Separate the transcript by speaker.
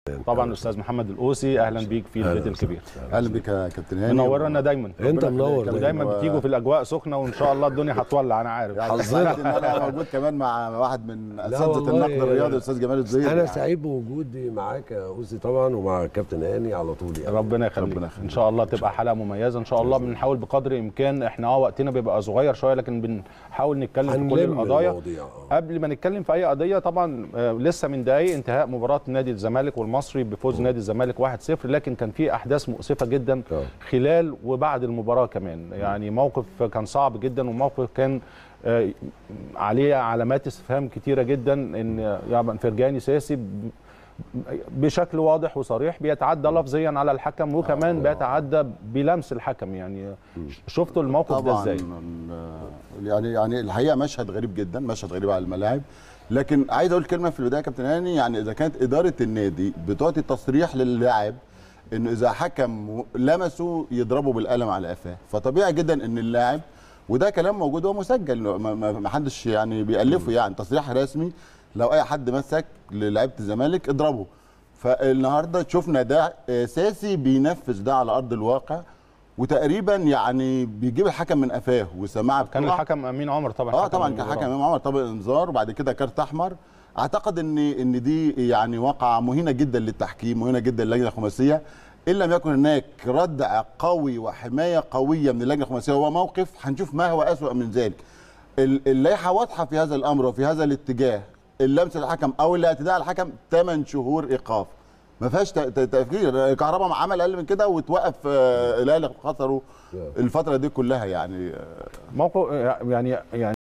Speaker 1: طبعا الاستاذ محمد القوسي اهلا بيك في
Speaker 2: أهلا
Speaker 1: البيت
Speaker 2: وسهلا.
Speaker 1: الكبير
Speaker 3: اهلا بك يا كابتن هاني
Speaker 1: منورنا دايما
Speaker 2: انت
Speaker 3: ربنا
Speaker 2: منور
Speaker 3: يخليك.
Speaker 2: دايما
Speaker 1: ودايما بتيجوا في الاجواء سخنه وان شاء الله الدنيا هتولع انا عارف
Speaker 3: يعني
Speaker 2: حظنا.
Speaker 3: سعيد ان انا موجود كمان مع واحد من اساتذه
Speaker 2: والله
Speaker 3: النقد الرياضي الاستاذ جمال الزهير
Speaker 2: انا
Speaker 3: يعني.
Speaker 2: سعيد بوجودي معاك يا اوزي طبعا ومع كابتن هاني على طول يعني
Speaker 1: ربنا يخليك
Speaker 3: ربنا يخليك.
Speaker 1: ان شاء الله تبقى حلقه مميزه ان شاء الله بنحاول بقدر الامكان احنا اه وقتنا بيبقى صغير شويه لكن بنحاول نتكلم في كل
Speaker 2: هنلم
Speaker 1: القضايا
Speaker 2: المواضيع آه.
Speaker 1: قبل ما نتكلم في اي قضيه طبعا آه، لسه من دقايق انتهاء مباراه نادي الزمالك والمصري بفوز نادي الزمالك 1-0 لكن كان في احداث مؤسفه جدا
Speaker 2: آه.
Speaker 1: خلال وبعد المباراه كمان يعني موقف كان صعب جدا وموقف كان آه، عليه علامات استفهام كتيره جدا ان يعني فرجاني ساسي ب- بشكل واضح وصريح بيتعدى لفظيا على الحكم وكمان بيتعدى بلمس الحكم يعني شفتوا الموقف ده
Speaker 3: طبعا
Speaker 1: ازاي؟
Speaker 3: ال- يعني يعني الحقيقه مشهد غريب جدا مشهد غريب على الملاعب لكن عايز اقول كلمه في البدايه يا كابتن هاني يعني اذا كانت اداره النادي بتعطي تصريح للاعب انه اذا حكم لمسه يضربه بالقلم على قفاه فطبيعي جدا ان اللاعب وده كلام موجود هو مسجل ما- ما ما حدش يعني بيالفه يعني تصريح رسمي لو اي حد مسك للاعيبه الزمالك اضربه فالنهارده شفنا ده اساسي بينفذ ده على ارض الواقع وتقريبا يعني بيجيب الحكم من قفاه وسماعه
Speaker 1: كان
Speaker 3: بتقع.
Speaker 1: الحكم امين عمر طبعا
Speaker 3: اه
Speaker 1: حكم
Speaker 3: طبعا كان
Speaker 1: المباراة.
Speaker 3: حكم امام عمر طبعا انذار وبعد كده كارت احمر اعتقد ان ان دي يعني واقعه مهينه جدا للتحكيم مهينه جدا للجنه الخماسيه ان لم يكن هناك ردع قوي وحمايه قويه من اللجنه الخماسيه هو موقف هنشوف ما هو اسوأ من ذلك ال- اللائحه واضحه في هذا الامر وفي هذا الاتجاه اللمس الحكم او الاعتداء على الحكم 8 شهور ايقاف ما فيهاش ت- ت- تفكير الكهرباء عمل اقل من كده وتوقف آه، الاهلي خسروا الفتره دي كلها يعني آه،
Speaker 1: موقف يعني يعني